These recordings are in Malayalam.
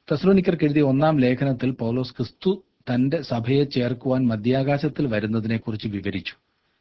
തെസ്ലോനിക്കർക്ക് എഴുതിയ ഒന്നാം ലേഖനത്തിൽ പൗലോസ് ക്രിസ്തു തന്റെ സഭയെ ചേർക്കുവാൻ മധ്യാകാശത്തിൽ വരുന്നതിനെക്കുറിച്ച് വിവരിച്ചു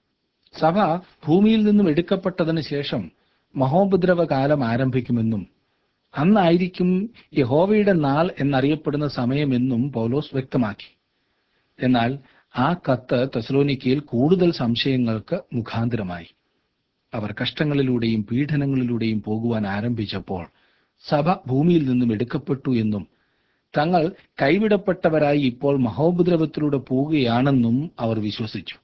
സഭ ഭൂമിയിൽ നിന്നും എടുക്കപ്പെട്ടതിന് ശേഷം മഹോപദ്രവ കാലം ആരംഭിക്കുമെന്നും അന്നായിരിക്കും യഹോവയുടെ നാൾ എന്നറിയപ്പെടുന്ന സമയമെന്നും പൗലോസ് വ്യക്തമാക്കി എന്നാൽ ആ കത്ത് തെസലോനിക്കയിൽ കൂടുതൽ സംശയങ്ങൾക്ക് മുഖാന്തരമായി അവർ കഷ്ടങ്ങളിലൂടെയും പീഡനങ്ങളിലൂടെയും പോകുവാൻ ആരംഭിച്ചപ്പോൾ സഭ ഭൂമിയിൽ നിന്നും എടുക്കപ്പെട്ടു എന്നും തങ്ങൾ കൈവിടപ്പെട്ടവരായി ഇപ്പോൾ മഹോപദ്രവത്തിലൂടെ പോവുകയാണെന്നും അവർ വിശ്വസിച്ചു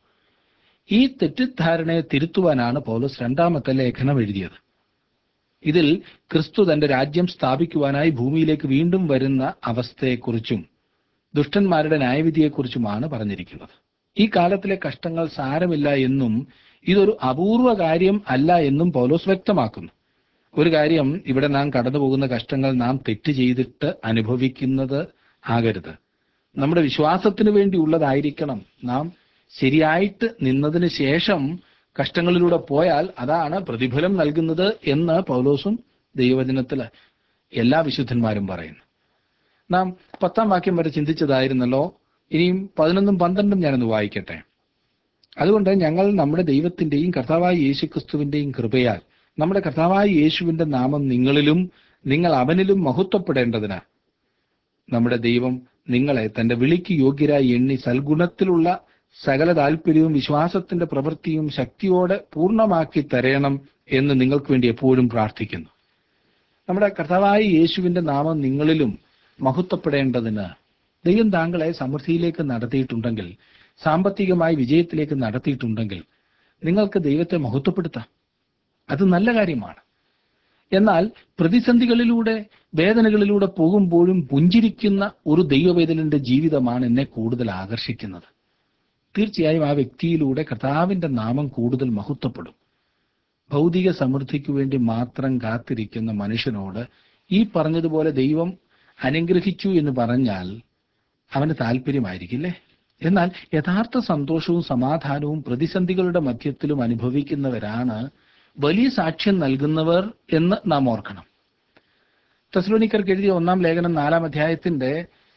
ഈ തെറ്റിദ്ധാരണയെ തിരുത്തുവാനാണ് പൗലോസ് രണ്ടാമത്തെ ലേഖനം എഴുതിയത് ഇതിൽ ക്രിസ്തു തന്റെ രാജ്യം സ്ഥാപിക്കുവാനായി ഭൂമിയിലേക്ക് വീണ്ടും വരുന്ന അവസ്ഥയെക്കുറിച്ചും ദുഷ്ടന്മാരുടെ ന്യായവിധിയെക്കുറിച്ചുമാണ് പറഞ്ഞിരിക്കുന്നത് ഈ കാലത്തിലെ കഷ്ടങ്ങൾ സാരമില്ല എന്നും ഇതൊരു അപൂർവ കാര്യം അല്ല എന്നും പൗലോസ് വ്യക്തമാക്കുന്നു ഒരു കാര്യം ഇവിടെ നാം കടന്നു പോകുന്ന കഷ്ടങ്ങൾ നാം തെറ്റ് ചെയ്തിട്ട് അനുഭവിക്കുന്നത് ആകരുത് നമ്മുടെ വിശ്വാസത്തിന് വേണ്ടിയുള്ളതായിരിക്കണം നാം ശരിയായിട്ട് നിന്നതിന് ശേഷം കഷ്ടങ്ങളിലൂടെ പോയാൽ അതാണ് പ്രതിഫലം നൽകുന്നത് എന്ന് പൗലോസും ദൈവവചനത്തിൽ എല്ലാ വിശുദ്ധന്മാരും പറയുന്നു നാം പത്താം വാക്യം വരെ ചിന്തിച്ചതായിരുന്നല്ലോ ഇനിയും പതിനൊന്നും പന്ത്രണ്ടും ഞാനൊന്ന് വായിക്കട്ടെ അതുകൊണ്ട് ഞങ്ങൾ നമ്മുടെ ദൈവത്തിന്റെയും കർത്താവായ യേശു ക്രിസ്തുവിന്റെയും കൃപയാൽ നമ്മുടെ കർത്താവായ യേശുവിന്റെ നാമം നിങ്ങളിലും നിങ്ങൾ അവനിലും മഹത്വപ്പെടേണ്ടതിന് നമ്മുടെ ദൈവം നിങ്ങളെ തന്റെ വിളിക്ക് യോഗ്യരായി എണ്ണി സൽഗുണത്തിലുള്ള സകല താല്പര്യവും വിശ്വാസത്തിന്റെ പ്രവൃത്തിയും ശക്തിയോടെ പൂർണ്ണമാക്കി തരയണം എന്ന് നിങ്ങൾക്ക് വേണ്ടി എപ്പോഴും പ്രാർത്ഥിക്കുന്നു നമ്മുടെ കർത്താവായ യേശുവിന്റെ നാമം നിങ്ങളിലും മഹത്വപ്പെടേണ്ടതിന് ദൈവം താങ്കളെ സമൃദ്ധിയിലേക്ക് നടത്തിയിട്ടുണ്ടെങ്കിൽ സാമ്പത്തികമായി വിജയത്തിലേക്ക് നടത്തിയിട്ടുണ്ടെങ്കിൽ നിങ്ങൾക്ക് ദൈവത്തെ മഹത്വപ്പെടുത്താം അത് നല്ല കാര്യമാണ് എന്നാൽ പ്രതിസന്ധികളിലൂടെ വേദനകളിലൂടെ പോകുമ്പോഴും പുഞ്ചിരിക്കുന്ന ഒരു ദൈവവേദനന്റെ ജീവിതമാണ് എന്നെ കൂടുതൽ ആകർഷിക്കുന്നത് തീർച്ചയായും ആ വ്യക്തിയിലൂടെ കർത്താവിന്റെ നാമം കൂടുതൽ മഹത്വപ്പെടും ഭൗതിക സമൃദ്ധിക്ക് വേണ്ടി മാത്രം കാത്തിരിക്കുന്ന മനുഷ്യനോട് ഈ പറഞ്ഞതുപോലെ ദൈവം അനുഗ്രഹിച്ചു എന്ന് പറഞ്ഞാൽ അവന് താല്പര്യമായിരിക്കില്ലേ എന്നാൽ യഥാർത്ഥ സന്തോഷവും സമാധാനവും പ്രതിസന്ധികളുടെ മധ്യത്തിലും അനുഭവിക്കുന്നവരാണ് വലിയ സാക്ഷ്യം നൽകുന്നവർ എന്ന് നാം ഓർക്കണം തെസ്ലോനിക്കർക്ക് എഴുതിയ ഒന്നാം ലേഖനം നാലാം അധ്യായത്തിന്റെ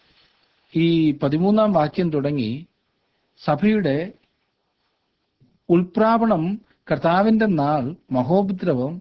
ഈ പതിമൂന്നാം വാക്യം തുടങ്ങി സഭയുടെ ഉൾപ്രാവണം കർത്താവിന്റെ നാൾ മഹോപദ്രവം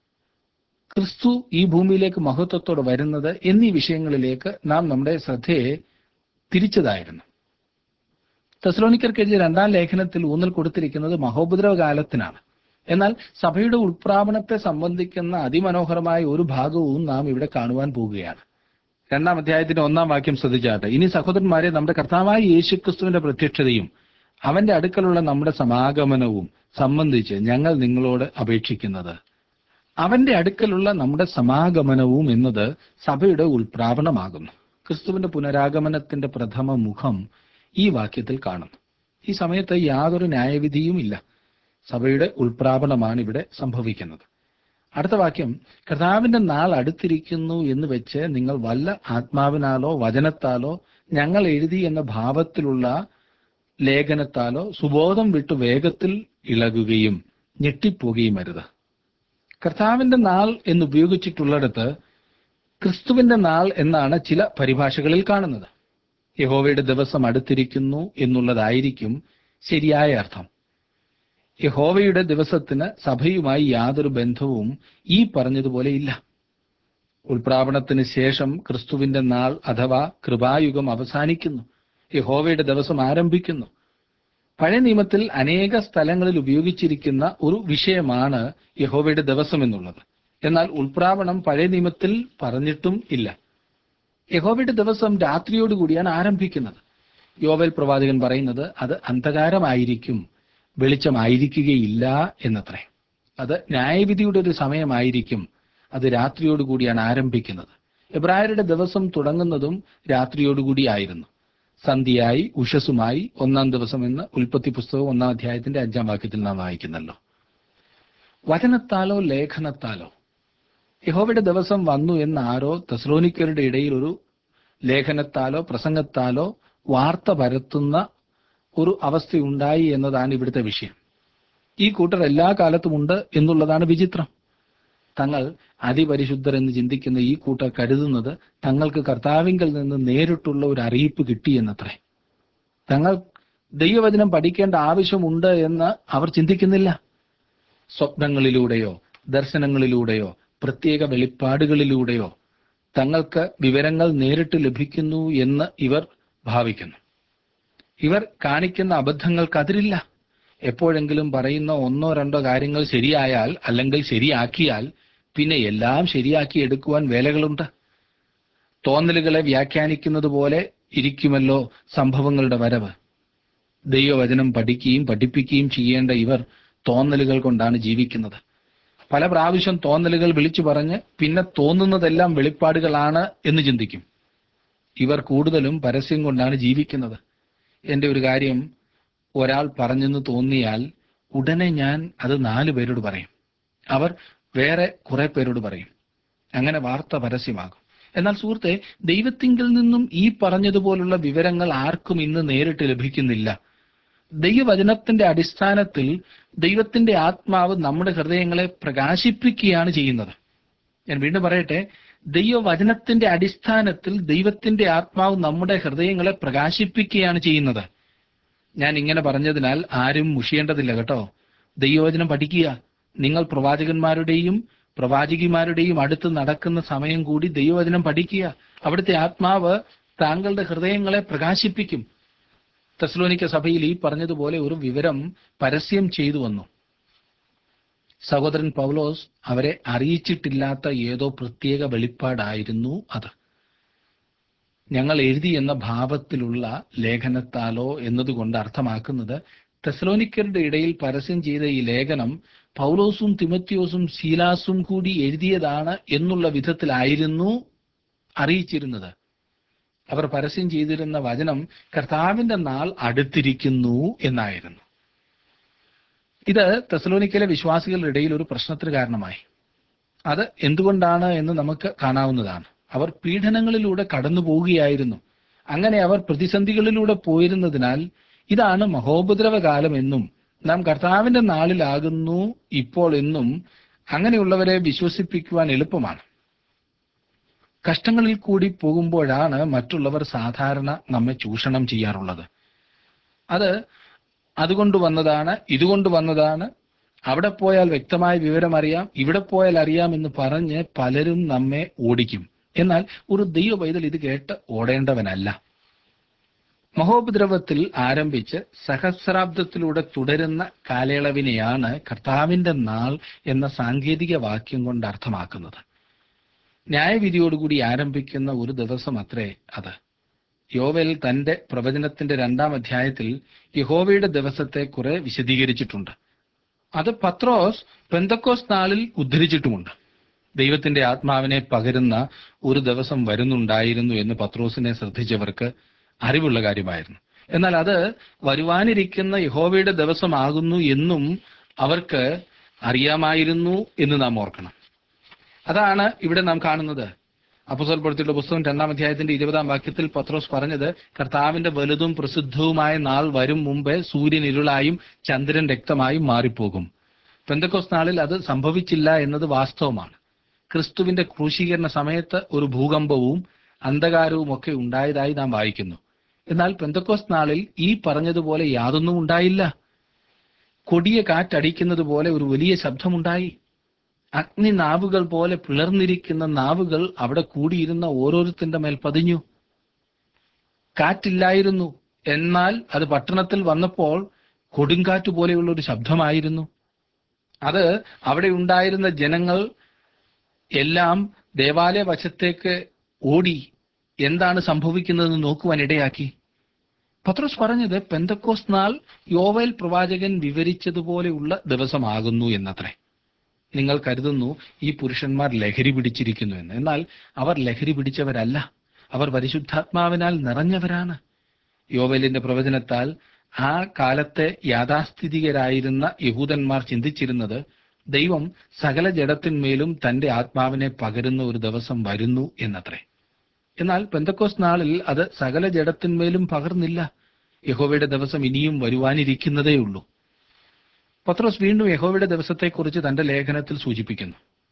ക്രിസ്തു ഈ ഭൂമിയിലേക്ക് മഹത്വത്തോടെ വരുന്നത് എന്നീ വിഷയങ്ങളിലേക്ക് നാം നമ്മുടെ ശ്രദ്ധയെ തിരിച്ചതായിരുന്നു തെസ്ലോനിക്കർക്ക് എഴുതിയ രണ്ടാം ലേഖനത്തിൽ ഊന്നൽ കൊടുത്തിരിക്കുന്നത് മഹോപദ്രവ കാലത്തിനാണ് എന്നാൽ സഭയുടെ ഉൾപ്രാവണത്തെ സംബന്ധിക്കുന്ന അതിമനോഹരമായ ഒരു ഭാഗവും നാം ഇവിടെ കാണുവാൻ പോകുകയാണ് രണ്ടാം അധ്യായത്തിന്റെ ഒന്നാം വാക്യം ശ്രദ്ധിച്ചാട്ടെ ഇനി സഹോദരന്മാരെ നമ്മുടെ കർത്താവായ യേശുക്രിസ്തുവിന്റെ പ്രത്യക്ഷതയും അവന്റെ അടുക്കലുള്ള നമ്മുടെ സമാഗമനവും സംബന്ധിച്ച് ഞങ്ങൾ നിങ്ങളോട് അപേക്ഷിക്കുന്നത് അവന്റെ അടുക്കലുള്ള നമ്മുടെ സമാഗമനവും എന്നത് സഭയുടെ ഉൾപ്രാവണമാകുന്നു ക്രിസ്തുവിന്റെ പുനരാഗമനത്തിന്റെ പ്രഥമ മുഖം ഈ വാക്യത്തിൽ കാണുന്നു ഈ സമയത്ത് യാതൊരു ന്യായവിധിയും ഇല്ല സഭയുടെ ഉൾപ്രാപണമാണ് ഇവിടെ സംഭവിക്കുന്നത് അടുത്ത വാക്യം കർത്താവിന്റെ നാൾ അടുത്തിരിക്കുന്നു എന്ന് വെച്ച് നിങ്ങൾ വല്ല ആത്മാവിനാലോ വചനത്താലോ ഞങ്ങൾ എഴുതി എന്ന ഭാവത്തിലുള്ള ലേഖനത്താലോ സുബോധം വിട്ടു വേഗത്തിൽ ഇളകുകയും ഞെട്ടിപ്പോകുകയും അരുത് കർത്താവിന്റെ നാൾ എന്ന് ഉപയോഗിച്ചിട്ടുള്ളിടത്ത് ക്രിസ്തുവിന്റെ നാൾ എന്നാണ് ചില പരിഭാഷകളിൽ കാണുന്നത് യഹോവയുടെ ദിവസം അടുത്തിരിക്കുന്നു എന്നുള്ളതായിരിക്കും ശരിയായ അർത്ഥം യഹോവയുടെ ദിവസത്തിന് സഭയുമായി യാതൊരു ബന്ധവും ഈ പറഞ്ഞതുപോലെ ഇല്ല ഉൾപ്രാവണത്തിന് ശേഷം ക്രിസ്തുവിന്റെ നാൾ അഥവാ കൃപായുഗം അവസാനിക്കുന്നു യഹോവയുടെ ദിവസം ആരംഭിക്കുന്നു പഴയ നിയമത്തിൽ അനേക സ്ഥലങ്ങളിൽ ഉപയോഗിച്ചിരിക്കുന്ന ഒരു വിഷയമാണ് യഹോവയുടെ ദിവസം എന്നുള്ളത് എന്നാൽ ഉൾപ്രാവണം പഴയ നിയമത്തിൽ പറഞ്ഞിട്ടും ഇല്ല യഹോവയുടെ ദിവസം രാത്രിയോടുകൂടിയാണ് ആരംഭിക്കുന്നത് യോവൽ പ്രവാചകൻ പറയുന്നത് അത് അന്ധകാരമായിരിക്കും വെളിച്ചമായിരിക്കുകയില്ല എന്നത്രേ അത് ന്യായവിധിയുടെ ഒരു സമയമായിരിക്കും അത് രാത്രിയോടുകൂടിയാണ് ആരംഭിക്കുന്നത് എബ്രായരുടെ ദിവസം തുടങ്ങുന്നതും രാത്രിയോടുകൂടിയായിരുന്നു സന്ധ്യയായി ഉഷസുമായി ഒന്നാം ദിവസം എന്ന് ഉൽപ്പത്തി പുസ്തകം ഒന്നാം അധ്യായത്തിന്റെ അഞ്ചാം വാക്യത്തിൽ നാം വായിക്കുന്നല്ലോ വചനത്താലോ ലേഖനത്താലോ യഹോവയുടെ ദിവസം വന്നു എന്ന് ആരോ തെസ്ലോനിക്കരുടെ ഇടയിൽ ഒരു ലേഖനത്താലോ പ്രസംഗത്താലോ വാർത്ത പരത്തുന്ന ഒരു അവസ്ഥയുണ്ടായി എന്നതാണ് ഇവിടുത്തെ വിഷയം ഈ കൂട്ടർ എല്ലാ കാലത്തും ഉണ്ട് എന്നുള്ളതാണ് വിചിത്രം തങ്ങൾ അതിപരിശുദ്ധർ എന്ന് ചിന്തിക്കുന്ന ഈ കൂട്ടർ കരുതുന്നത് തങ്ങൾക്ക് കർത്താവിങ്കിൽ നിന്ന് നേരിട്ടുള്ള ഒരു അറിയിപ്പ് കിട്ടിയെന്നത്രേ തങ്ങൾ ദൈവവചനം പഠിക്കേണ്ട ആവശ്യമുണ്ട് എന്ന് അവർ ചിന്തിക്കുന്നില്ല സ്വപ്നങ്ങളിലൂടെയോ ദർശനങ്ങളിലൂടെയോ പ്രത്യേക വെളിപ്പാടുകളിലൂടെയോ തങ്ങൾക്ക് വിവരങ്ങൾ നേരിട്ട് ലഭിക്കുന്നു എന്ന് ഇവർ ഭാവിക്കുന്നു ഇവർ കാണിക്കുന്ന അബദ്ധങ്ങൾക്ക് അതിരില്ല എപ്പോഴെങ്കിലും പറയുന്ന ഒന്നോ രണ്ടോ കാര്യങ്ങൾ ശരിയായാൽ അല്ലെങ്കിൽ ശരിയാക്കിയാൽ പിന്നെ എല്ലാം ശരിയാക്കി എടുക്കുവാൻ വേലകളുണ്ട് തോന്നലുകളെ വ്യാഖ്യാനിക്കുന്നത് പോലെ ഇരിക്കുമല്ലോ സംഭവങ്ങളുടെ വരവ് ദൈവവചനം പഠിക്കുകയും പഠിപ്പിക്കുകയും ചെയ്യേണ്ട ഇവർ തോന്നലുകൾ കൊണ്ടാണ് ജീവിക്കുന്നത് പല പ്രാവശ്യം തോന്നലുകൾ വിളിച്ചു പറഞ്ഞ് പിന്നെ തോന്നുന്നതെല്ലാം വെളിപ്പാടുകളാണ് എന്ന് ചിന്തിക്കും ഇവർ കൂടുതലും പരസ്യം കൊണ്ടാണ് ജീവിക്കുന്നത് എൻ്റെ ഒരു കാര്യം ഒരാൾ പറഞ്ഞെന്ന് തോന്നിയാൽ ഉടനെ ഞാൻ അത് നാല് പേരോട് പറയും അവർ വേറെ കുറെ പേരോട് പറയും അങ്ങനെ വാർത്ത പരസ്യമാകും എന്നാൽ സുഹൃത്തെ ദൈവത്തിങ്കിൽ നിന്നും ഈ പറഞ്ഞതുപോലുള്ള വിവരങ്ങൾ ആർക്കും ഇന്ന് നേരിട്ട് ലഭിക്കുന്നില്ല ദൈവവചനത്തിന്റെ അടിസ്ഥാനത്തിൽ ദൈവത്തിന്റെ ആത്മാവ് നമ്മുടെ ഹൃദയങ്ങളെ പ്രകാശിപ്പിക്കുകയാണ് ചെയ്യുന്നത് ഞാൻ വീണ്ടും പറയട്ടെ ദൈവവചനത്തിന്റെ അടിസ്ഥാനത്തിൽ ദൈവത്തിന്റെ ആത്മാവ് നമ്മുടെ ഹൃദയങ്ങളെ പ്രകാശിപ്പിക്കുകയാണ് ചെയ്യുന്നത് ഞാൻ ഇങ്ങനെ പറഞ്ഞതിനാൽ ആരും മുഷിയേണ്ടതില്ല കേട്ടോ ദൈവവചനം പഠിക്കുക നിങ്ങൾ പ്രവാചകന്മാരുടെയും പ്രവാചകിമാരുടെയും അടുത്ത് നടക്കുന്ന സമയം കൂടി ദൈവവചനം പഠിക്കുക അവിടുത്തെ ആത്മാവ് താങ്കളുടെ ഹൃദയങ്ങളെ പ്രകാശിപ്പിക്കും തെസ്ലോനിക്ക സഭയിൽ ഈ പറഞ്ഞതുപോലെ ഒരു വിവരം പരസ്യം ചെയ്തു വന്നു സഹോദരൻ പൗലോസ് അവരെ അറിയിച്ചിട്ടില്ലാത്ത ഏതോ പ്രത്യേക വെളിപ്പാടായിരുന്നു അത് ഞങ്ങൾ എഴുതി എന്ന ഭാവത്തിലുള്ള ലേഖനത്താലോ എന്നതുകൊണ്ട് അർത്ഥമാക്കുന്നത് തെസലോനിക്കരുടെ ഇടയിൽ പരസ്യം ചെയ്ത ഈ ലേഖനം പൗലോസും തിമത്യോസും ശീലാസും കൂടി എഴുതിയതാണ് എന്നുള്ള വിധത്തിലായിരുന്നു അറിയിച്ചിരുന്നത് അവർ പരസ്യം ചെയ്തിരുന്ന വചനം കർത്താവിന്റെ നാൾ അടുത്തിരിക്കുന്നു എന്നായിരുന്നു ഇത് തെസലോനിക്കയിലെ വിശ്വാസികളുടെ ഇടയിൽ ഒരു പ്രശ്നത്തിന് കാരണമായി അത് എന്തുകൊണ്ടാണ് എന്ന് നമുക്ക് കാണാവുന്നതാണ് അവർ പീഡനങ്ങളിലൂടെ കടന്നു പോവുകയായിരുന്നു അങ്ങനെ അവർ പ്രതിസന്ധികളിലൂടെ പോയിരുന്നതിനാൽ ഇതാണ് മഹോപദ്രവ കാലം എന്നും നാം കർത്താവിന്റെ നാളിലാകുന്നു ഇപ്പോൾ എന്നും അങ്ങനെയുള്ളവരെ വിശ്വസിപ്പിക്കുവാൻ എളുപ്പമാണ് കഷ്ടങ്ങളിൽ കൂടി പോകുമ്പോഴാണ് മറ്റുള്ളവർ സാധാരണ നമ്മെ ചൂഷണം ചെയ്യാറുള്ളത് അത് അതുകൊണ്ട് വന്നതാണ് ഇതുകൊണ്ട് വന്നതാണ് അവിടെ പോയാൽ വ്യക്തമായ വിവരം അറിയാം ഇവിടെ പോയാൽ അറിയാം എന്ന് പറഞ്ഞ് പലരും നമ്മെ ഓടിക്കും എന്നാൽ ഒരു ദൈവ പൈതൽ ഇത് കേട്ട് ഓടേണ്ടവനല്ല മഹോപദ്രവത്തിൽ ആരംഭിച്ച് സഹസ്രാബ്ദത്തിലൂടെ തുടരുന്ന കാലയളവിനെയാണ് കർത്താവിന്റെ നാൾ എന്ന സാങ്കേതിക വാക്യം കൊണ്ട് അർത്ഥമാക്കുന്നത് ന്യായവിധിയോടുകൂടി ആരംഭിക്കുന്ന ഒരു ദിവസം അത്രേ അത് യോവൽ തന്റെ പ്രവചനത്തിന്റെ രണ്ടാം അധ്യായത്തിൽ യഹോവയുടെ ദിവസത്തെ കുറെ വിശദീകരിച്ചിട്ടുണ്ട് അത് പത്രോസ് പെന്തക്കോസ് നാളിൽ ഉദ്ധരിച്ചിട്ടുമുണ്ട് ദൈവത്തിന്റെ ആത്മാവിനെ പകരുന്ന ഒരു ദിവസം വരുന്നുണ്ടായിരുന്നു എന്ന് പത്രോസിനെ ശ്രദ്ധിച്ചവർക്ക് അറിവുള്ള കാര്യമായിരുന്നു എന്നാൽ അത് വരുവാനിരിക്കുന്ന യഹോവയുടെ ദിവസമാകുന്നു എന്നും അവർക്ക് അറിയാമായിരുന്നു എന്ന് നാം ഓർക്കണം അതാണ് ഇവിടെ നാം കാണുന്നത് അപ്പസോൽ പ്രവൃത്തിയുടെ പുസ്തകം രണ്ടാം അധ്യായത്തിന്റെ ഇരുപതാം വാക്യത്തിൽ പത്രോസ് പറഞ്ഞത് കർത്താവിന്റെ വലുതും പ്രസിദ്ധവുമായ നാൾ വരും മുമ്പേ സൂര്യൻ ഇരുളായും ചന്ദ്രൻ രക്തമായും മാറിപ്പോകും പെന്തക്കോസ് നാളിൽ അത് സംഭവിച്ചില്ല എന്നത് വാസ്തവമാണ് ക്രിസ്തുവിന്റെ ക്രൂശീകരണ സമയത്ത് ഒരു ഭൂകമ്പവും അന്ധകാരവും ഒക്കെ ഉണ്ടായതായി നാം വായിക്കുന്നു എന്നാൽ പെന്തക്കോസ് നാളിൽ ഈ പറഞ്ഞതുപോലെ യാതൊന്നും ഉണ്ടായില്ല കൊടിയ കാറ്റടിക്കുന്നത് പോലെ ഒരു വലിയ ശബ്ദമുണ്ടായി അഗ്നി നാവുകൾ പോലെ പിളർന്നിരിക്കുന്ന നാവുകൾ അവിടെ കൂടിയിരുന്ന ഓരോരുത്തന്റെ മേൽ പതിഞ്ഞു കാറ്റില്ലായിരുന്നു എന്നാൽ അത് പട്ടണത്തിൽ വന്നപ്പോൾ കൊടുങ്കാറ്റ് പോലെയുള്ള ഒരു ശബ്ദമായിരുന്നു അത് അവിടെ ഉണ്ടായിരുന്ന ജനങ്ങൾ എല്ലാം ദേവാലയ വശത്തേക്ക് ഓടി എന്താണ് സംഭവിക്കുന്നതെന്ന് നോക്കുവാൻ ഇടയാക്കി പത്രോസ് പറഞ്ഞത് പെന്തക്കോസ് നാൾ യോവൽ പ്രവാചകൻ വിവരിച്ചതുപോലെയുള്ള ദിവസമാകുന്നു എന്നത്രേ നിങ്ങൾ കരുതുന്നു ഈ പുരുഷന്മാർ ലഹരി പിടിച്ചിരിക്കുന്നു എന്ന് എന്നാൽ അവർ ലഹരി പിടിച്ചവരല്ല അവർ പരിശുദ്ധാത്മാവിനാൽ നിറഞ്ഞവരാണ് യോവലിന്റെ പ്രവചനത്താൽ ആ കാലത്തെ യാഥാസ്ഥിതികരായിരുന്ന യഹൂദന്മാർ ചിന്തിച്ചിരുന്നത് ദൈവം സകല ജഡത്തിന്മേലും തന്റെ ആത്മാവിനെ പകരുന്ന ഒരു ദിവസം വരുന്നു എന്നത്രേ എന്നാൽ പെന്തക്കോസ് നാളിൽ അത് സകല ജഡത്തിന്മേലും പകർന്നില്ല യഹോവയുടെ ദിവസം ഇനിയും വരുവാനിരിക്കുന്നതേ ഉള്ളൂ പത്രോസ് വീണ്ടും യഹോവയുടെ ദിവസത്തെക്കുറിച്ച് തന്റെ ലേഖനത്തിൽ സൂചിപ്പിക്കുന്നു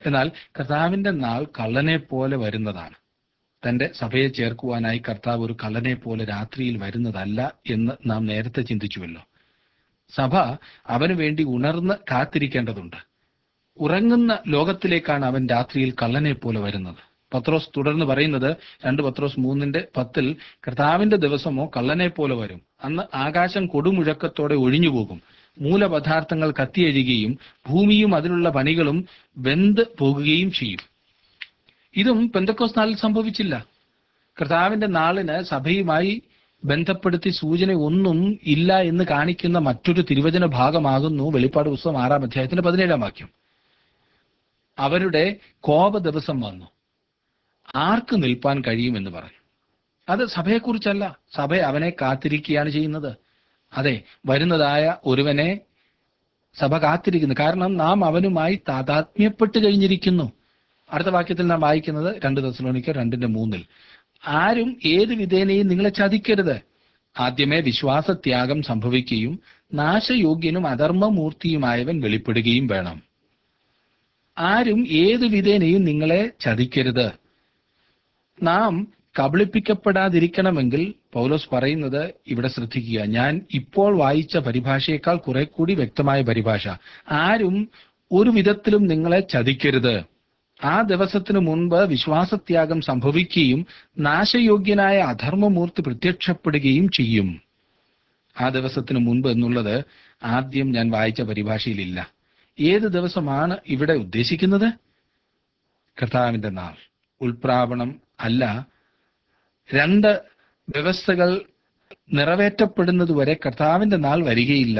എന്നാൽ കർത്താവിന്റെ നാൾ കള്ളനെ പോലെ വരുന്നതാണ് തന്റെ സഭയെ ചേർക്കുവാനായി കർത്താവ് ഒരു കള്ളനെ പോലെ രാത്രിയിൽ വരുന്നതല്ല എന്ന് നാം നേരത്തെ ചിന്തിച്ചുവല്ലോ സഭ അവന് വേണ്ടി ഉണർന്ന് കാത്തിരിക്കേണ്ടതുണ്ട് ഉറങ്ങുന്ന ലോകത്തിലേക്കാണ് അവൻ രാത്രിയിൽ കള്ളനെ പോലെ വരുന്നത് പത്രോസ് തുടർന്ന് പറയുന്നത് രണ്ട് പത്രോസ് മൂന്നിന്റെ പത്തിൽ കർത്താവിന്റെ ദിവസമോ കള്ളനെ പോലെ വരും അന്ന് ആകാശം കൊടുമുഴക്കത്തോടെ ഒഴിഞ്ഞുപോകും മൂലപദാർത്ഥങ്ങൾ കത്തിയഴിയുകയും ഭൂമിയും അതിലുള്ള പണികളും വെന്ത് പോകുകയും ചെയ്യും ഇതും പെന്തക്കോസ് നാളിൽ സംഭവിച്ചില്ല കർത്താവിന്റെ നാളിന് സഭയുമായി ബന്ധപ്പെടുത്തി സൂചന ഒന്നും ഇല്ല എന്ന് കാണിക്കുന്ന മറ്റൊരു തിരുവചന ഭാഗമാകുന്നു വെളിപ്പാട് പുസ്തകം ആറാം അധ്യായത്തിന്റെ പതിനേഴാം വാക്യം അവരുടെ കോപ ദിവസം വന്നു ആർക്ക് നിൽപ്പാൻ കഴിയുമെന്ന് പറഞ്ഞു അത് സഭയെക്കുറിച്ചല്ല സഭ അവനെ കാത്തിരിക്കുകയാണ് ചെയ്യുന്നത് അതെ വരുന്നതായ ഒരുവനെ സഭ കാത്തിരിക്കുന്നു കാരണം നാം അവനുമായി താതാത്മ്യപ്പെട്ട് കഴിഞ്ഞിരിക്കുന്നു അടുത്ത വാക്യത്തിൽ നാം വായിക്കുന്നത് രണ്ട് ദശലോണിക്ക് രണ്ടിന്റെ മൂന്നിൽ ആരും ഏത് വിധേനയും നിങ്ങളെ ചതിക്കരുത് ആദ്യമേ വിശ്വാസത്യാഗം സംഭവിക്കുകയും നാശയോഗ്യനും അധർമ്മമൂർത്തിയുമായവൻ വെളിപ്പെടുകയും വേണം ആരും ഏത് വിധേനയും നിങ്ങളെ ചതിക്കരുത് നാം കബളിപ്പിക്കപ്പെടാതിരിക്കണമെങ്കിൽ പൗലോസ് പറയുന്നത് ഇവിടെ ശ്രദ്ധിക്കുക ഞാൻ ഇപ്പോൾ വായിച്ച പരിഭാഷയേക്കാൾ കുറെ കൂടി വ്യക്തമായ പരിഭാഷ ആരും ഒരു വിധത്തിലും നിങ്ങളെ ചതിക്കരുത് ആ ദിവസത്തിനു മുൻപ് വിശ്വാസത്യാഗം സംഭവിക്കുകയും നാശയോഗ്യനായ അധർമ്മമൂർത്തി പ്രത്യക്ഷപ്പെടുകയും ചെയ്യും ആ ദിവസത്തിനു മുൻപ് എന്നുള്ളത് ആദ്യം ഞാൻ വായിച്ച പരിഭാഷയിലില്ല ഏത് ദിവസമാണ് ഇവിടെ ഉദ്ദേശിക്കുന്നത് കർത്താവിന്റെ നാൾ ഉൾപ്രാവണം അല്ല രണ്ട് വ്യവസ്ഥകൾ നിറവേറ്റപ്പെടുന്നതുവരെ കർത്താവിന്റെ നാൾ വരികയില്ല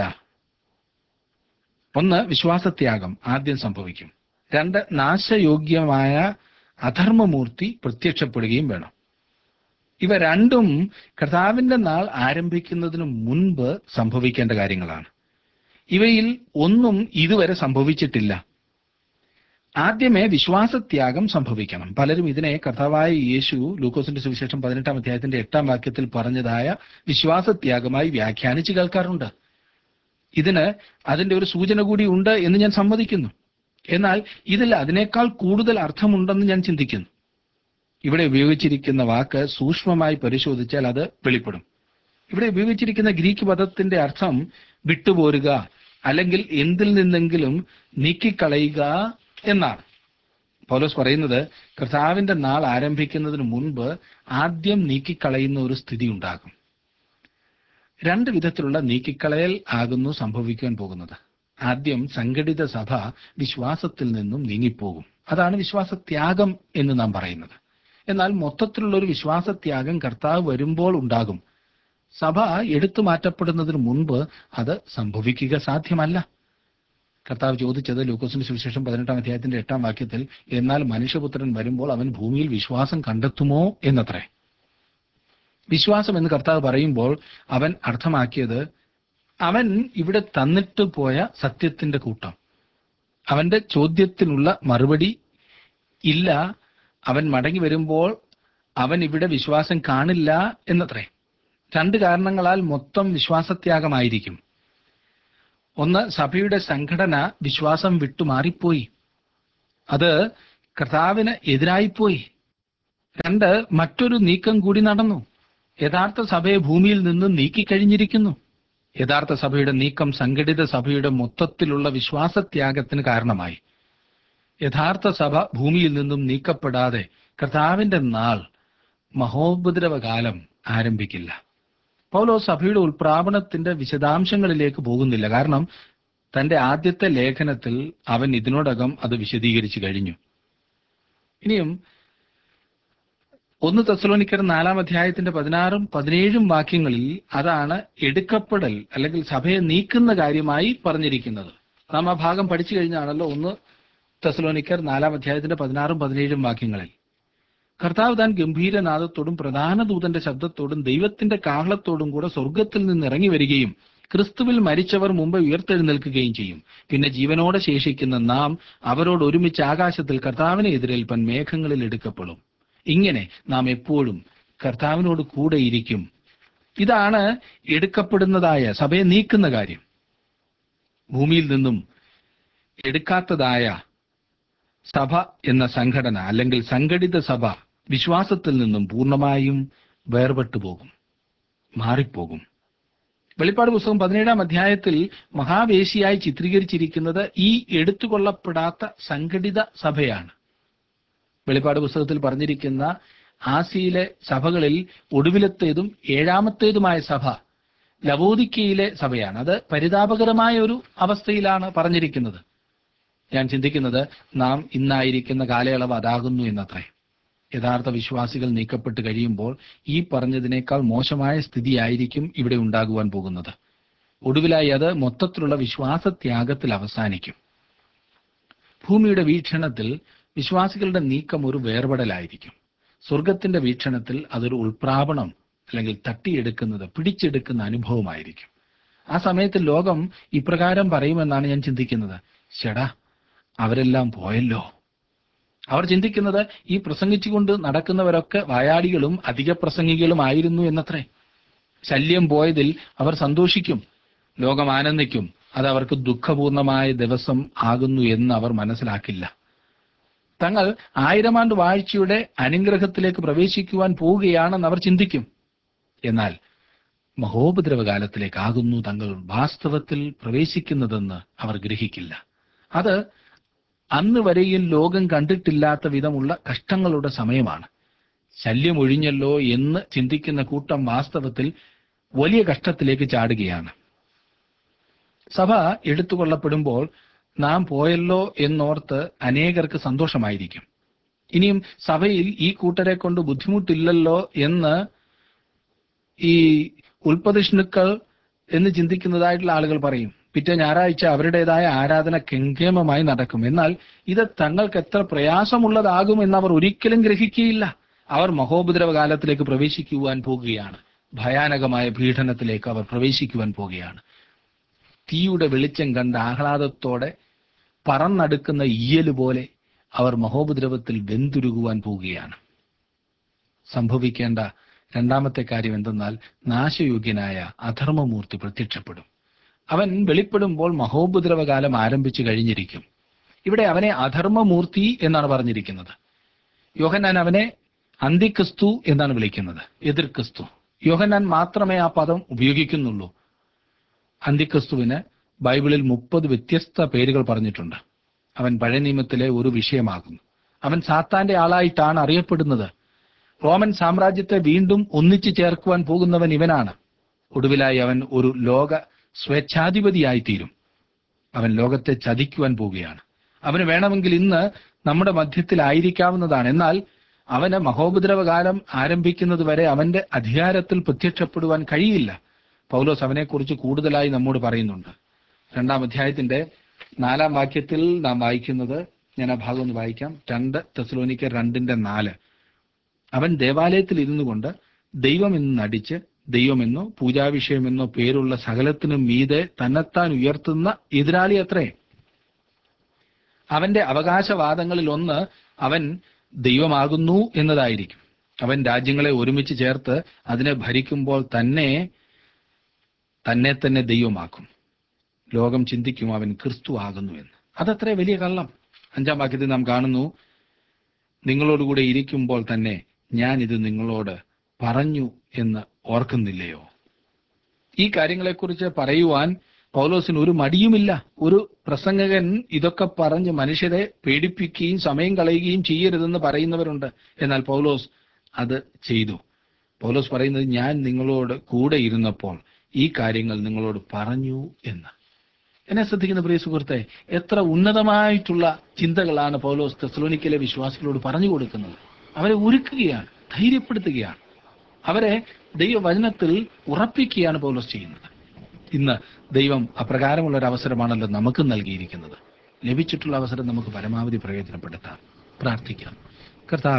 ഒന്ന് വിശ്വാസത്യാഗം ആദ്യം സംഭവിക്കും രണ്ട് നാശയോഗ്യമായ അധർമ്മമൂർത്തി പ്രത്യക്ഷപ്പെടുകയും വേണം ഇവ രണ്ടും കർത്താവിന്റെ നാൾ ആരംഭിക്കുന്നതിന് മുൻപ് സംഭവിക്കേണ്ട കാര്യങ്ങളാണ് ഇവയിൽ ഒന്നും ഇതുവരെ സംഭവിച്ചിട്ടില്ല ആദ്യമേ വിശ്വാസത്യാഗം സംഭവിക്കണം പലരും ഇതിനെ കർത്താവായ യേശു ലൂക്കോസിന്റെ സുവിശേഷം പതിനെട്ടാം അധ്യായത്തിന്റെ എട്ടാം വാക്യത്തിൽ പറഞ്ഞതായ വിശ്വാസത്യാഗമായി വ്യാഖ്യാനിച്ച് കേൾക്കാറുണ്ട് ഇതിന് അതിന്റെ ഒരു സൂചന കൂടി ഉണ്ട് എന്ന് ഞാൻ സമ്മതിക്കുന്നു എന്നാൽ ഇതിൽ അതിനേക്കാൾ കൂടുതൽ അർത്ഥമുണ്ടെന്ന് ഞാൻ ചിന്തിക്കുന്നു ഇവിടെ ഉപയോഗിച്ചിരിക്കുന്ന വാക്ക് സൂക്ഷ്മമായി പരിശോധിച്ചാൽ അത് വെളിപ്പെടും ഇവിടെ ഉപയോഗിച്ചിരിക്കുന്ന ഗ്രീക്ക് പദത്തിന്റെ അർത്ഥം വിട്ടുപോരുക അല്ലെങ്കിൽ എന്തിൽ നിന്നെങ്കിലും നീക്കിക്കളയുക എന്നാണ് പൗലോസ് പറയുന്നത് കർത്താവിന്റെ നാൾ ആരംഭിക്കുന്നതിന് മുൻപ് ആദ്യം നീക്കിക്കളയുന്ന ഒരു സ്ഥിതി ഉണ്ടാകും രണ്ട് വിധത്തിലുള്ള നീക്കിക്കളയൽ ആകുന്നു സംഭവിക്കാൻ പോകുന്നത് ആദ്യം സംഘടിത സഭ വിശ്വാസത്തിൽ നിന്നും നീങ്ങിപ്പോകും അതാണ് വിശ്വാസത്യാഗം എന്ന് നാം പറയുന്നത് എന്നാൽ മൊത്തത്തിലുള്ള ഒരു വിശ്വാസത്യാഗം കർത്താവ് വരുമ്പോൾ ഉണ്ടാകും സഭ എടുത്തു മാറ്റപ്പെടുന്നതിന് മുൻപ് അത് സംഭവിക്കുക സാധ്യമല്ല കർത്താവ് ചോദിച്ചത് ലൂക്കോസിന്റെ സുവിശേഷം പതിനെട്ടാം അധ്യായത്തിന്റെ എട്ടാം വാക്യത്തിൽ എന്നാൽ മനുഷ്യപുത്രൻ വരുമ്പോൾ അവൻ ഭൂമിയിൽ വിശ്വാസം കണ്ടെത്തുമോ എന്നത്രേ വിശ്വാസം എന്ന് കർത്താവ് പറയുമ്പോൾ അവൻ അർത്ഥമാക്കിയത് അവൻ ഇവിടെ തന്നിട്ട് പോയ സത്യത്തിന്റെ കൂട്ടം അവന്റെ ചോദ്യത്തിനുള്ള മറുപടി ഇല്ല അവൻ മടങ്ങി വരുമ്പോൾ അവൻ ഇവിടെ വിശ്വാസം കാണില്ല എന്നത്രേ രണ്ട് കാരണങ്ങളാൽ മൊത്തം വിശ്വാസത്യാഗമായിരിക്കും ഒന്ന് സഭയുടെ സംഘടന വിശ്വാസം വിട്ടു മാറിപ്പോയി അത് കർത്താവിന് എതിരായിപ്പോയി രണ്ട് മറ്റൊരു നീക്കം കൂടി നടന്നു യഥാർത്ഥ സഭയെ ഭൂമിയിൽ നിന്ന് നീക്കിക്കഴിഞ്ഞിരിക്കുന്നു യഥാർത്ഥ സഭയുടെ നീക്കം സംഘടിത സഭയുടെ മൊത്തത്തിലുള്ള വിശ്വാസത്യാഗത്തിന് കാരണമായി യഥാർത്ഥ സഭ ഭൂമിയിൽ നിന്നും നീക്കപ്പെടാതെ കർത്താവിന്റെ നാൾ മഹോപദ്രവകാലം ആരംഭിക്കില്ല പൗലോ സഭയുടെ ഉൾപ്രാപണത്തിന്റെ വിശദാംശങ്ങളിലേക്ക് പോകുന്നില്ല കാരണം തന്റെ ആദ്യത്തെ ലേഖനത്തിൽ അവൻ ഇതിനോടകം അത് വിശദീകരിച്ചു കഴിഞ്ഞു ഇനിയും ഒന്ന് തെസലോനിക്കർ നാലാം അധ്യായത്തിന്റെ പതിനാറും പതിനേഴും വാക്യങ്ങളിൽ അതാണ് എടുക്കപ്പെടൽ അല്ലെങ്കിൽ സഭയെ നീക്കുന്ന കാര്യമായി പറഞ്ഞിരിക്കുന്നത് നാം ആ ഭാഗം പഠിച്ചു കഴിഞ്ഞാണല്ലോ ഒന്ന് തെസലോനിക്കർ നാലാം അധ്യായത്തിന്റെ പതിനാറും പതിനേഴും വാക്യങ്ങളിൽ കർത്താവ് താൻ ഗംഭീരനാദത്തോടും പ്രധാന ദൂതന്റെ ശബ്ദത്തോടും ദൈവത്തിന്റെ കാഹളത്തോടും കൂടെ സ്വർഗത്തിൽ നിന്ന് ഇറങ്ങി വരികയും ക്രിസ്തുവിൽ മരിച്ചവർ മുമ്പ് ഉയർത്തെഴുന്നേൽക്കുകയും ചെയ്യും പിന്നെ ജീവനോടെ ശേഷിക്കുന്ന നാം അവരോട് ഒരുമിച്ച് ആകാശത്തിൽ കർത്താവിനെ എതിരേൽപ്പൻ മേഘങ്ങളിൽ എടുക്കപ്പെടും ഇങ്ങനെ നാം എപ്പോഴും കർത്താവിനോട് കൂടെ ഇരിക്കും ഇതാണ് എടുക്കപ്പെടുന്നതായ സഭയെ നീക്കുന്ന കാര്യം ഭൂമിയിൽ നിന്നും എടുക്കാത്തതായ സഭ എന്ന സംഘടന അല്ലെങ്കിൽ സംഘടിത സഭ വിശ്വാസത്തിൽ നിന്നും പൂർണ്ണമായും വേർപെട്ടു പോകും മാറിപ്പോകും വെളിപ്പാട് പുസ്തകം പതിനേഴാം അധ്യായത്തിൽ മഹാവേശിയായി ചിത്രീകരിച്ചിരിക്കുന്നത് ഈ എടുത്തുകൊള്ളപ്പെടാത്ത സംഘടിത സഭയാണ് വെളിപ്പാട് പുസ്തകത്തിൽ പറഞ്ഞിരിക്കുന്ന ആസിയിലെ സഭകളിൽ ഒടുവിലത്തേതും ഏഴാമത്തേതുമായ സഭ ലവോദിക്കയിലെ സഭയാണ് അത് പരിതാപകരമായ ഒരു അവസ്ഥയിലാണ് പറഞ്ഞിരിക്കുന്നത് ഞാൻ ചിന്തിക്കുന്നത് നാം ഇന്നായിരിക്കുന്ന കാലയളവ് അതാകുന്നു എന്നത്രേ യഥാർത്ഥ വിശ്വാസികൾ നീക്കപ്പെട്ട് കഴിയുമ്പോൾ ഈ പറഞ്ഞതിനേക്കാൾ മോശമായ സ്ഥിതിയായിരിക്കും ഇവിടെ ഉണ്ടാകുവാൻ പോകുന്നത് ഒടുവിലായി അത് മൊത്തത്തിലുള്ള വിശ്വാസത്യാഗത്തിൽ അവസാനിക്കും ഭൂമിയുടെ വീക്ഷണത്തിൽ വിശ്വാസികളുടെ നീക്കം ഒരു വേർപെടലായിരിക്കും സ്വർഗത്തിന്റെ വീക്ഷണത്തിൽ അതൊരു ഉൾപ്രാപണം അല്ലെങ്കിൽ തട്ടിയെടുക്കുന്നത് പിടിച്ചെടുക്കുന്ന അനുഭവമായിരിക്കും ആ സമയത്ത് ലോകം ഇപ്രകാരം പറയുമെന്നാണ് ഞാൻ ചിന്തിക്കുന്നത് ശടാ അവരെല്ലാം പോയല്ലോ അവർ ചിന്തിക്കുന്നത് ഈ പ്രസംഗിച്ചുകൊണ്ട് നടക്കുന്നവരൊക്കെ വായാടികളും അധിക പ്രസംഗികളുമായിരുന്നു എന്നത്രേ ശല്യം പോയതിൽ അവർ സന്തോഷിക്കും ലോകം ആനന്ദിക്കും അത് അവർക്ക് ദുഃഖപൂർണമായ ദിവസം ആകുന്നു എന്ന് അവർ മനസ്സിലാക്കില്ല തങ്ങൾ ആയിരം ആണ്ട് വാഴ്ചയുടെ അനുഗ്രഹത്തിലേക്ക് പ്രവേശിക്കുവാൻ പോവുകയാണെന്ന് അവർ ചിന്തിക്കും എന്നാൽ മഹോപദ്രവകാലത്തിലേക്കാകുന്നു തങ്ങൾ വാസ്തവത്തിൽ പ്രവേശിക്കുന്നതെന്ന് അവർ ഗ്രഹിക്കില്ല അത് അന്ന് വരെയും ലോകം കണ്ടിട്ടില്ലാത്ത വിധമുള്ള കഷ്ടങ്ങളുടെ സമയമാണ് ശല്യം ഒഴിഞ്ഞല്ലോ എന്ന് ചിന്തിക്കുന്ന കൂട്ടം വാസ്തവത്തിൽ വലിയ കഷ്ടത്തിലേക്ക് ചാടുകയാണ് സഭ എടുത്തുകൊള്ളപ്പെടുമ്പോൾ നാം പോയല്ലോ എന്നോർത്ത് അനേകർക്ക് സന്തോഷമായിരിക്കും ഇനിയും സഭയിൽ ഈ കൂട്ടരെ കൊണ്ട് ബുദ്ധിമുട്ടില്ലല്ലോ എന്ന് ഈ ഉൽപ്പതിഷ്ണുക്കൾ എന്ന് ചിന്തിക്കുന്നതായിട്ടുള്ള ആളുകൾ പറയും പിറ്റേ ഞായറാഴ്ച അവരുടേതായ ആരാധന കെങ്കേമമായി നടക്കും എന്നാൽ ഇത് തങ്ങൾക്ക് എത്ര പ്രയാസമുള്ളതാകുമെന്ന് അവർ ഒരിക്കലും ഗ്രഹിക്കുകയില്ല അവർ മഹോപദ്രവ കാലത്തിലേക്ക് പ്രവേശിക്കുവാൻ പോകുകയാണ് ഭയാനകമായ പീഡനത്തിലേക്ക് അവർ പ്രവേശിക്കുവാൻ പോകുകയാണ് തീയുടെ വെളിച്ചം കണ്ട് ആഹ്ലാദത്തോടെ പറന്നടുക്കുന്ന ഈയല് പോലെ അവർ മഹോപദ്രവത്തിൽ വെന്തുരുകുവാൻ പോവുകയാണ് സംഭവിക്കേണ്ട രണ്ടാമത്തെ കാര്യം എന്തെന്നാൽ നാശയോഗ്യനായ അധർമ്മമൂർത്തി പ്രത്യക്ഷപ്പെടും അവൻ വെളിപ്പെടുമ്പോൾ മഹോപദ്രവകാലം ആരംഭിച്ചു കഴിഞ്ഞിരിക്കും ഇവിടെ അവനെ അധർമ്മമൂർത്തി എന്നാണ് പറഞ്ഞിരിക്കുന്നത് യോഹന്നാൻ അവനെ അന്തിക്രിസ്തു എന്നാണ് വിളിക്കുന്നത് എതിർ ക്രിസ്തു യോഹന്നാൻ മാത്രമേ ആ പദം ഉപയോഗിക്കുന്നുള്ളൂ അന്തിക്രിസ്തുവിന് ബൈബിളിൽ മുപ്പത് വ്യത്യസ്ത പേരുകൾ പറഞ്ഞിട്ടുണ്ട് അവൻ പഴയ നിയമത്തിലെ ഒരു വിഷയമാകുന്നു അവൻ സാത്താന്റെ ആളായിട്ടാണ് അറിയപ്പെടുന്നത് റോമൻ സാമ്രാജ്യത്തെ വീണ്ടും ഒന്നിച്ചു ചേർക്കുവാൻ പോകുന്നവൻ ഇവനാണ് ഒടുവിലായി അവൻ ഒരു ലോക സ്വേച്ഛാധിപതിയായി തീരും അവൻ ലോകത്തെ ചതിക്കുവാൻ പോവുകയാണ് അവന് വേണമെങ്കിൽ ഇന്ന് നമ്മുടെ മധ്യത്തിലായിരിക്കാവുന്നതാണ് എന്നാൽ അവന് മഹോപദ്രവകാലം ആരംഭിക്കുന്നത് വരെ അവന്റെ അധികാരത്തിൽ പ്രത്യക്ഷപ്പെടുവാൻ കഴിയില്ല പൗലോസ് അവനെക്കുറിച്ച് കൂടുതലായി നമ്മോട് പറയുന്നുണ്ട് രണ്ടാം അധ്യായത്തിന്റെ നാലാം വാക്യത്തിൽ നാം വായിക്കുന്നത് ഞാൻ ആ ഭാഗം ഒന്ന് വായിക്കാം രണ്ട് തെസലോനിക്ക രണ്ടിന്റെ നാല് അവൻ ദേവാലയത്തിൽ ഇരുന്നു കൊണ്ട് ദൈവമെന്ന് നടിച്ച് ദൈവമെന്നോ പൂജാവിഷയമെന്നോ പേരുള്ള സകലത്തിനും മീതെ തന്നെത്താൻ ഉയർത്തുന്ന എതിരാളി അത്രേ അവന്റെ അവകാശവാദങ്ങളിൽ ഒന്ന് അവൻ ദൈവമാകുന്നു എന്നതായിരിക്കും അവൻ രാജ്യങ്ങളെ ഒരുമിച്ച് ചേർത്ത് അതിനെ ഭരിക്കുമ്പോൾ തന്നെ തന്നെ തന്നെ ദൈവമാക്കും ലോകം ചിന്തിക്കും അവൻ ക്രിസ്തു ആകുന്നു എന്ന് അതത്ര വലിയ കള്ളം അഞ്ചാം വാക്യത്തിൽ നാം കാണുന്നു നിങ്ങളോടുകൂടെ ഇരിക്കുമ്പോൾ തന്നെ ഞാൻ ഇത് നിങ്ങളോട് പറഞ്ഞു എന്ന് ഓർക്കുന്നില്ലയോ ഈ കാര്യങ്ങളെക്കുറിച്ച് പറയുവാൻ പൗലോസിന് ഒരു മടിയുമില്ല ഒരു പ്രസംഗകൻ ഇതൊക്കെ പറഞ്ഞ് മനുഷ്യരെ പേടിപ്പിക്കുകയും സമയം കളയുകയും ചെയ്യരുതെന്ന് പറയുന്നവരുണ്ട് എന്നാൽ പൗലോസ് അത് ചെയ്തു പൗലോസ് പറയുന്നത് ഞാൻ നിങ്ങളോട് കൂടെ ഇരുന്നപ്പോൾ ഈ കാര്യങ്ങൾ നിങ്ങളോട് പറഞ്ഞു എന്ന് എന്നെ ശ്രദ്ധിക്കുന്ന പ്രിയ സുഹൃത്തെ എത്ര ഉന്നതമായിട്ടുള്ള ചിന്തകളാണ് പൗലോസ് തെസ്ലോനിക്കയിലെ വിശ്വാസികളോട് പറഞ്ഞു കൊടുക്കുന്നത് അവരെ ഒരുക്കുകയാണ് ധൈര്യപ്പെടുത്തുകയാണ് അവരെ ദൈവവചനത്തിൽ ഉറപ്പിക്കുകയാണ് പൗലോസ് ചെയ്യുന്നത് ഇന്ന് ദൈവം അപ്രകാരമുള്ള ഒരു അവസരമാണല്ലോ നമുക്ക് നൽകിയിരിക്കുന്നത് ലഭിച്ചിട്ടുള്ള അവസരം നമുക്ക് പരമാവധി പ്രയോജനപ്പെടുത്താം പ്രാർത്ഥിക്കാം കർത്താവ്